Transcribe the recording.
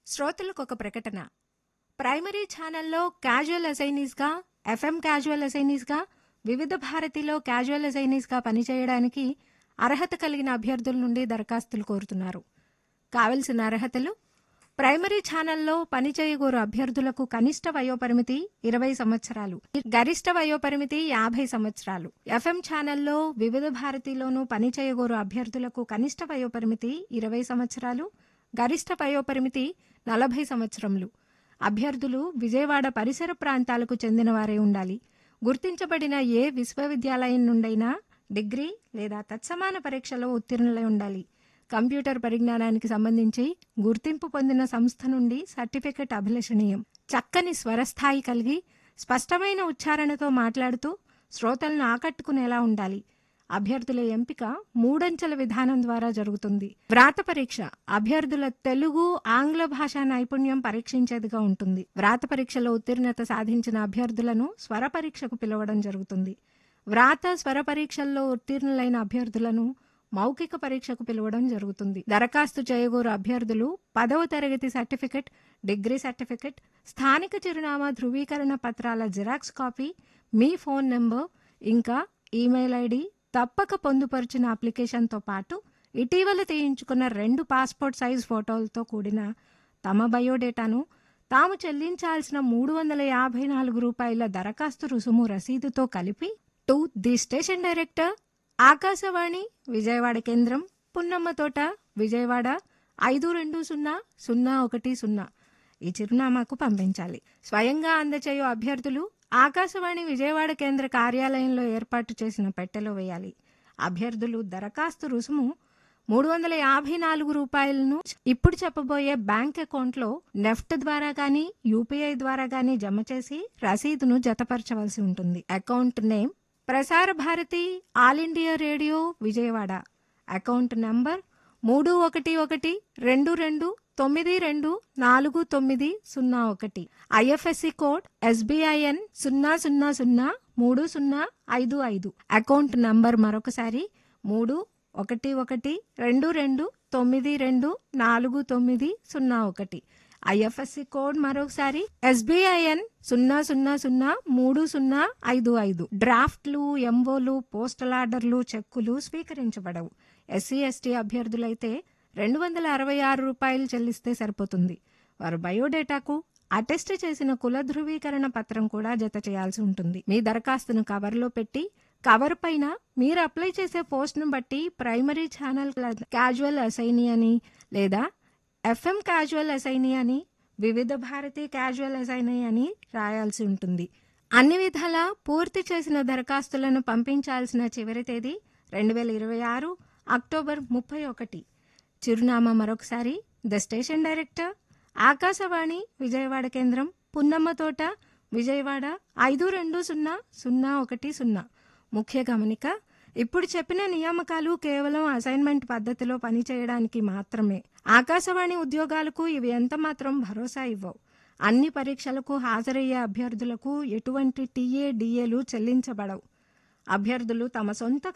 శ్రోతలకు ఒక ప్రకటన ప్రైమరీ ఛానల్లో క్యాజువల్ అసైనీస్గా ఎఫ్ఎం క్యాజువల్ అసైనీస్గా వివిధ భారతిలో క్యాజువల్ అసైనీస్గా పనిచేయడానికి అర్హత కలిగిన అభ్యర్థుల నుండి దరఖాస్తులు కోరుతున్నారు కావలసిన అర్హతలు ప్రైమరీ ఛానల్లో పనిచేయగోరు అభ్యర్థులకు కనిష్ట వయోపరిమితి ఇరవై సంవత్సరాలు గరిష్ట వయోపరిమితి యాభై సంవత్సరాలు ఎఫ్ఎం ఛానల్లో వివిధ భారతిలోనూ పనిచేయగోరు అభ్యర్థులకు కనిష్ట వయోపరిమితి ఇరవై సంవత్సరాలు గరిష్ట వయోపరిమితి నలభై సంవత్సరములు అభ్యర్థులు విజయవాడ పరిసర ప్రాంతాలకు చెందినవారే ఉండాలి గుర్తించబడిన ఏ విశ్వవిద్యాలయం నుండైనా డిగ్రీ లేదా తత్సమాన పరీక్షలో ఉత్తీర్ణులై ఉండాలి కంప్యూటర్ పరిజ్ఞానానికి సంబంధించి గుర్తింపు పొందిన సంస్థ నుండి సర్టిఫికెట్ అభిలషణీయం చక్కని స్వరస్థాయి కలిగి స్పష్టమైన ఉచ్చారణతో మాట్లాడుతూ శ్రోతలను ఆకట్టుకునేలా ఉండాలి అభ్యర్థుల ఎంపిక మూడంచెల విధానం ద్వారా జరుగుతుంది వ్రాత పరీక్ష అభ్యర్థుల తెలుగు ఆంగ్ల భాషా నైపుణ్యం పరీక్షించేదిగా ఉంటుంది వ్రాత పరీక్షలో ఉత్తీర్ణత సాధించిన అభ్యర్థులను స్వర పరీక్షకు పిలవడం జరుగుతుంది వ్రాత స్వర పరీక్షల్లో ఉత్తీర్ణులైన అభ్యర్థులను మౌఖిక పరీక్షకు పిలవడం జరుగుతుంది దరఖాస్తు చేయగోరు అభ్యర్థులు పదవ తరగతి సర్టిఫికెట్ డిగ్రీ సర్టిఫికెట్ స్థానిక చిరునామా ధృవీకరణ పత్రాల జిరాక్స్ కాపీ మీ ఫోన్ నెంబర్ ఇంకా ఈమెయిల్ ఐడి తప్పక పొందుపరిచిన అప్లికేషన్తో పాటు ఇటీవల తీయించుకున్న రెండు పాస్పోర్ట్ సైజ్ ఫోటోలతో కూడిన తమ బయోడేటాను తాము చెల్లించాల్సిన మూడు వందల యాభై నాలుగు రూపాయల దరఖాస్తు రుసుము రసీదుతో కలిపి to the station director Akashvani Vijayawada కేంద్రం పున్నమ్మ తోట విజయవాడ ఐదు రెండు సున్నా సున్నా ఒకటి సున్నా ఈ చిరునామాకు పంపించాలి స్వయంగా అందచేయు అభ్యర్థులు ఆకాశవాణి విజయవాడ కేంద్ర కార్యాలయంలో ఏర్పాటు చేసిన పెట్టెలో వేయాలి అభ్యర్థులు దరఖాస్తు రుసుము మూడు వందల యాభై నాలుగు రూపాయలను ఇప్పుడు చెప్పబోయే బ్యాంక్ అకౌంట్లో నెఫ్ట్ ద్వారా కానీ యూపీఐ ద్వారా కానీ జమ చేసి రసీదును జతపరచవలసి ఉంటుంది account name Prasar Bharati all India radio Vijayawada account number మూడు ఒకటి ఒకటి రెండు రెండు తొమ్మిది రెండు నాలుగు తొమ్మిది సున్నా ఒకటి ఐఎఫ్ఎస్సి కోడ్ ఎస్బిఐఎన్ సున్నా సున్నా సున్నా మూడు సున్నా ఐదు ఐదు అకౌంట్ నంబర్ మరొకసారి మూడు ఒకటి ఒకటి రెండు రెండు తొమ్మిది రెండు నాలుగు తొమ్మిది సున్నా ఒకటి ఐఎఫ్ఎస్సి కోడ్ మరొకసారి ఎస్బిఐఎన్ సున్నా సున్నా సున్నా మూడు సున్నా ఐదు ఐదు డ్రాఫ్ట్లు ఎంఓలు పోస్టల్ ఆర్డర్లు చెక్కులు స్వీకరించబడవు ఎస్సీ ఎస్టీ అభ్యర్థులైతే రెండు వందల అరవై ఆరు రూపాయలు చెల్లిస్తే సరిపోతుంది వారు బయోడేటాకు అటెస్ట్ చేసిన కుల ధృవీకరణ పత్రం కూడా జత చేయాల్సి ఉంటుంది మీ దరఖాస్తును కవర్లో పెట్టి కవర్ పైన మీరు అప్లై చేసే పోస్ట్ను బట్టి ప్రైమరీ ఛానల్ క్యాజువల్ అసైనీ అని లేదా ఎఫ్ఎం క్యాజువల్ అసైనీ అని వివిధ భారతి క్యాజువల్ అసైనీ అని రాయాల్సి ఉంటుంది అన్ని విధాల పూర్తి చేసిన దరఖాస్తులను పంపించాల్సిన చివరి తేదీ రెండు వేల ఇరవై ఆరు అక్టోబర్ ముప్పై ఒకటి చిరునామా మరొకసారి the station director Akashvani Vijayawada కేంద్రం పున్నమ్మ తోట విజయవాడ ఐదు రెండు సున్నా సున్నా ఒకటి సున్నా ముఖ్య గమనిక ఇప్పుడు చెప్పిన నియామకాలు కేవలం అసైన్మెంట్ పద్ధతిలో పనిచేయడానికి మాత్రమే ఆకాశవాణి ఉద్యోగాలకు ఇవి ఎంత మాత్రం భరోసా ఇవ్వవు అన్ని పరీక్షలకు హాజరయ్యే అభ్యర్థులకు ఎటువంటి టీఏ డిఏలు చెల్లించబడవు అభ్యర్థులు తమ సొంత